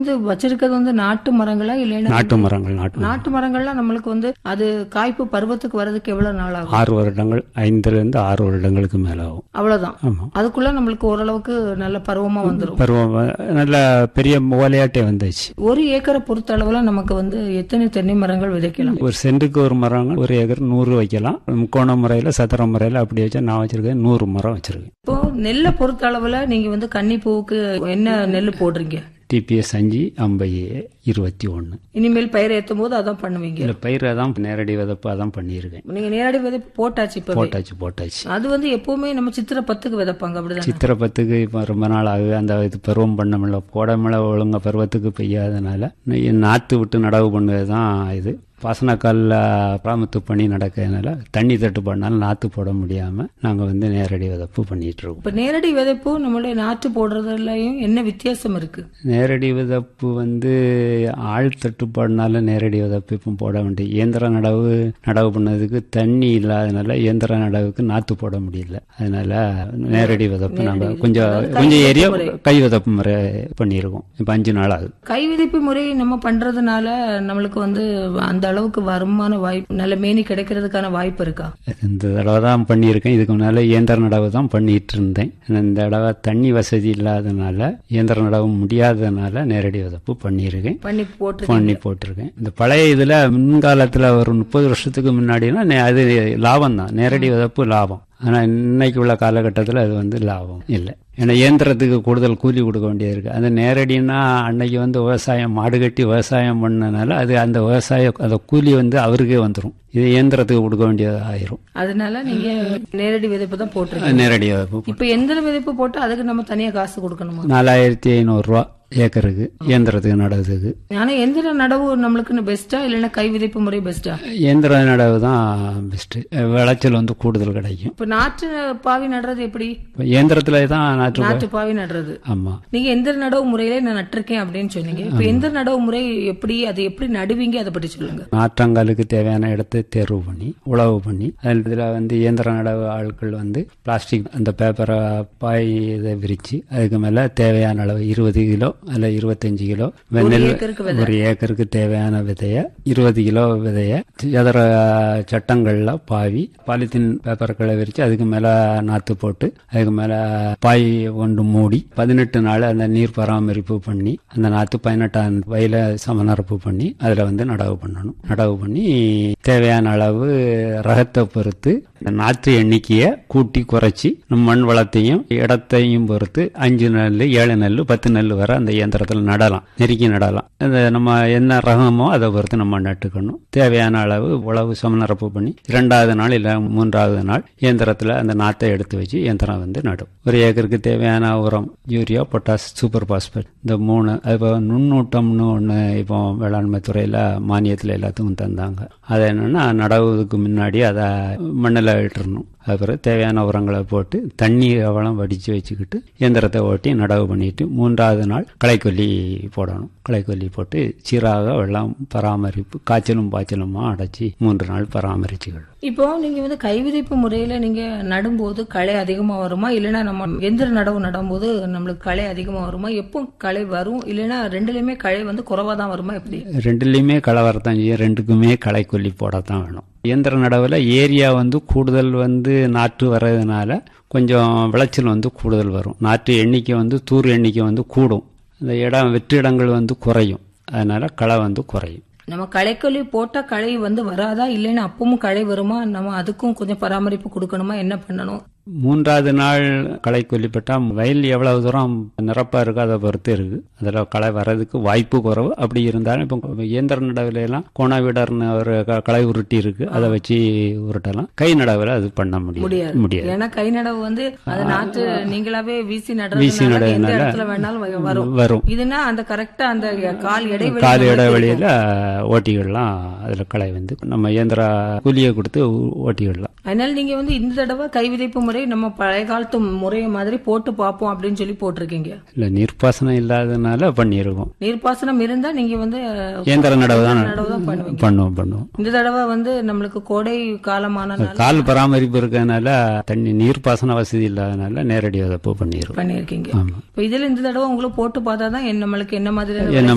இது வச்சிருக்கிறது வந்து நாட்டு மரங்களா இல்லைன்னா நாட்டு மரங்கள் நாட்டு மரம். நாட்டு மரங்கள்லாம் நம்மளுக்கு வந்து அது காய்ப்பு பருவத்துக்கு வர்றதுக்கு எவ்வளவு நாள் ஆகும் ஆறு வருடங்கள் ஐந்துல இருந்து ஆறு வருடங்களுக்கு மேல ஆகும் அவ்வளவுதான் ஆமா அதுக்குள்ள நம்மளுக்கு ஓரளவுக்கு நல்ல பருவமா வந்துரும் பருவம் வ- நல்ல பெரிய ஓலையாட்டே வந்துச்சு ஒரு ஏக்கரை பொறுத்த அளவுல நமக்கு வந்து எத்தனை தென்னை மரங்கள் விதைக்கலாம் ஒரு சென்ட்டுக்கு ஒரு மரம் ஒரு ஏக்கர் நூறு வைக்கலாம் முக்கோண முறையில் சதுர முறையில் அப்படி வச்சா நான் வச்சிருக்கேன் நூறு மரம் வச்சிருக்கேன் இப்போ நெல்லை பொறுத்த அளவுல நீங்க வந்து கன்னிப்பூவுக்கு என்ன நெல் போடுறீங்க டிபிஎஸ் அஞ்சு ஐம்பை இருபத்தி ஒன்று இனிமேல் பயிர் ஏத்தும் போது அதான் பண்ணுவீங்க இல்லை பயிரை தான் நேரடி விதப்பு அதான் பண்ணியிருக்கேன் நீங்க நேரடி விதைப்பு போட்டாச்சு இப்ப போட்டாச்சு போட்டாச்சு அது வந்து எப்பவுமே நம்ம சித்திரை பத்துக்கு விதைப்பாங்க அப்படிதான் சித்திரை பத்துக்கு இப்போ ரொம்ப நாள் ஆகுது அந்த இது பருவம் பண்ண முடியல போட முடியல ஒழுங்கா பருவத்துக்கு பெய்யாதனால நாற்று விட்டு நடவு பண்ணுறது தான் இது பாசனக்காலில் பராமத்து பணி நடக்கிறதுனால தண்ணி தட்டுப்பாடுனால நாற்று போட முடியாமல் நாங்கள் வந்து நேரடி விதப்பு பண்ணிட்டு இருக்கோம் இப்ப நேரடி விதைப்பு நம்மளுடைய நாற்று போடுறதுலயும் என்ன வித்தியாசம் இருக்கு நேரடி விதப்பு வந்து ஆள் தட்டுப்பாடுனால நேரடி விதப்பு இப்போ போட வேண்டிய இயந்திர நடவு நடவு பண்ணதுக்கு தண்ணி இல்லாதனால இயந்திர நடவுக்கு நாற்று போட முடியல அதனால நேரடி விதப்பு நாங்கள் கொஞ்சம் கொஞ்சம் ஏரியா கை விதப்பு முறை பண்ணியிருக்கோம் இப்போ அஞ்சு நாள் ஆகுது கை விதைப்பு முறை நம்ம பண்றதுனால நம்மளுக்கு வந்து அந்த அளவுக்கு வருமான வாய்ப்பு நல்ல மேனி கிடைக்கிறதுக்கான வாய்ப்பு இருக்கா இந்த தடவை தான் பண்ணியிருக்கேன் இதுக்கு முன்னால் இயந்திர நடவு தான் பண்ணிட்டு இருந்தேன் ஆனா இந்த தடவை தண்ணி வசதி இல்லாதனால இயந்திர நடவு முடியாதனால நேரடி விதப்பு பண்ணியிருக்கேன் பண்ணி போட்டு பண்ணி போட்டிருக்கேன் இந்த பழைய இதுல முன்காலத்துல ஒரு முப்பது வருஷத்துக்கு முன்னாடினா நே- அது லாபம் தான் நேரடி விதப்பு லாபம் ஆனா இன்னைக்கு உள்ள காலகட்டத்தில் அது வந்து லாபம் இல்லை ஏன்னா இயந்திரத்துக்கு கூடுதல் கூலி கொடுக்க வேண்டியது இருக்கு அந்த நேரடினா அன்னைக்கு வந்து விவசாயம் மாடு கட்டி விவசாயம் பண்ணனால அது அந்த விவசாய அந்த கூலி வந்து அவருக்கே வந்துடும் இது இயந்திரத்துக்கு கொடுக்க வேண்டியது ஆயிரும் அதனால நீங்க நேரடி விதைப்பு தான் போட்டிருக்கீங்க நேரடி விதப்பு இப்ப எந்திர விதைப்பு போட்டு அதுக்கு நம்ம தனியா காசு கொடுக்கணுமா நாலாயிரத்தி ஐநூறுரூவா ஏக்கருக்கு இயந்திரத்துக்கு நடுறதுக்கு ஆனா எந்திர நடவு நம்மளுக்கு பெஸ்டா இல்லைன்னா கை விதைப்பு முறை பெஸ்டா இயந்திர நடவு தான் பெஸ்ட்டு விளைச்சல் வந்து கூடுதல் கிடைக்கும் இப்ப நாற்று பாவி நடுறது எப்படி இப்ப இயந்திரத்துல தான் நாற்று நாற்று பாவி நடுறது ஆமா நீங்க எந்திர நடவு முறையில நான் நட்டிருக்கேன் அப்படின்னு சொன்னீங்க இப்ப எந்திர நடவு முறை எப்படி அது எப்படி நடுவீங்க அதை பற்றி சொல்லுங்க நாற்றங்காலுக்கு தேவையான இடத்தை தேர்வு பண்ணி உழவு பண்ணி அதில் இதில் வந்து இயந்திர நடவு ஆட்கள் வந்து பிளாஸ்டிக் அந்த பேப்பரை பாய் இதை விரிச்சு அதுக்கு மேலே தேவையான அளவு இருபது கிலோ அல்ல இருபத்தஞ்சு கிலோ நெல் ஏக்கருக்கு ஒரு ஏக்கருக்கு தேவையான விதைய இருபது கிலோ விதைய எதர சட்டங்கள்ல பாவி பாலித்தீன் பேப்பர்களை விரிச்சு அதுக்கு மேல நாத்து போட்டு அதுக்கு மேல பாய் கொண்டு மூடி பதினெட்டு நாள் அந்த நீர் பராமரிப்பு பண்ணி அந்த நாத்து பதினெட்டாம் வயல சமநரப்பு பண்ணி அதுல வந்து நடவு பண்ணணும் நடவு பண்ணி தேவையான அளவு ரகத்தை பொறுத்து இந்த நாற்று எண்ணிக்கையை கூட்டி குறைச்சி நம்ம மண் வளத்தையும் இடத்தையும் பொறுத்து அஞ்சு நெல் ஏழு நெல் பத்து நெல் வரை அந்த இயந்திரத்தில் நடலாம் நெருக்கி நடலாம் அந்த நம்ம என்ன ரகமோ அதை பொறுத்து நம்ம நட்டுக்கணும் தேவையான அளவு உழவு சமநரப்பு பண்ணி இரண்டாவது நாள் இல்லை மூன்றாவது நாள் இயந்திரத்தில் அந்த நாத்தை எடுத்து வச்சு இயந்திரம் வந்து நடும் ஒரு ஏக்கருக்கு தேவையான உரம் யூரியா பொட்டாஸ் சூப்பர் பாஸ்பேட் இந்த மூணு அது இப்போ நுண்ணூட்டம்னு ஒன்று இப்போ வேளாண்மை துறையில் மானியத்தில் எல்லாத்துக்கும் தந்தாங்க அது என்னன்னா நடவுக்கு முன்னாடி அதை மண்ணில் விட்டுறணும் அப்புறம் தேவையான உரங்களை போட்டு தண்ணி அவலம் வடித்து வச்சுக்கிட்டு இயந்திரத்தை ஓட்டி நடவு பண்ணிட்டு மூன்றாவது நாள் களைக்கொல்லி போடணும் களைக்கொல்லி போட்டு சீராக வெள்ளம் பராமரிப்பு காய்ச்சலும் பாய்ச்சலுமா அடைச்சி மூன்று நாள் பராமரிச்சுக்கணும் இப்போ நீங்க வந்து கை விதைப்பு முறையில நீங்க நடும்போது களை அதிகமா வருமா இல்லைன்னா நம்ம எந்திர நடவு நடும்போது நம்மளுக்கு களை அதிகமா வருமா எப்போ களை வரும் இல்லைன்னா ரெண்டுலயுமே களை வந்து குறைவா தான் வருமா எப்படி ரெண்டுலேயுமே களை வரத்தான் செய்யும் ரெண்டுக்குமே களைக்கொல்லி போடத்தான் வேணும் இயந்திர நடவில் ஏரியா வந்து கூடுதல் வந்து நாற்று வர்றதுனால கொஞ்சம் விளைச்சல் வந்து கூடுதல் வரும் நாற்று எண்ணிக்கை வந்து தூர் எண்ணிக்கை வந்து கூடும் இந்த இடம் வெற்றிடங்கள் வந்து குறையும் அதனால களை வந்து குறையும் நம்ம களைக்கொல்லி போட்டா களை வந்து வராதா இல்லைன்னா அப்பவும் களை வருமா நம்ம அதுக்கும் கொஞ்சம் பராமரிப்பு கொடுக்கணுமா என்ன பண்ணணும் மூன்றாவது நாள் களை கொல்லிப்பட்டா வயல் எவ்வளவு தூரம் நிரப்பா இருக்கோ அதை பொறுத்து இருக்கு அதில் களை வர்றதுக்கு வாய்ப்பு குறைவு அப்படி இருந்தாலும் இப்போ இயந்திர நடவுல எல்லாம் கோணா விடர்னு ஒரு க- களை உருட்டி இருக்கு அதை வச்சு உருட்டலாம் கை நடவுல அது பண்ண முடியாது முடியாது முடியாது ஏன்னா கை நடவு வந்து அது நாற்று நீங்களாவே வீசி வீசி நடுறதுனால எந்த நடுறதுனால இடத்துல வேணாலும் வ- வரும் வரும் இதுனா அந்த கரெக்டா அந்த கால் இடைவெளி கால் நம்மளுக்கு இடைவெளியில ஓட்டிகள்லாம் அதுல களை வந்து நம்ம இயந்திர கூலியை கொடுத்து ஓ- ஓட்டிவிடலாம் அதனால நீங்க வந்து இந்த தடவை கை விதைப்பு முறை நம்ம பழைய காலத்து முறைய மாதிரி போட்டு பார்ப்போம் அப்படின்னு சொல்லி போட்டிருக்கீங்க இல்ல நீர்ப்பாசனம் இல்லாதனால பண்ணியிருக்கோம் நீர்ப்பாசனம் இருந்தா நீங்க வந்து இயந்திர நடவு தான் நடவு தான் பண்ணுவீங்க பண்ணுவோம் பண்ணுவோம் இந்த தடவை வந்து நம்மளுக்கு கோடை காலமானனால கால் பராமரிப்பு இருக்கறனால தண்ணி நீர்ப்பாசன வசதி இல்லாதனால நேரடி விதப்பு பண்ணிடுவோம் பண்ணிருக்கீங்க ஆமா இப்ப இதுல இந்த தடவை உங்களுக்கு போட்டு பார்த்தா தான் நம்மளுக்கு என்ன மாதிரி என்ன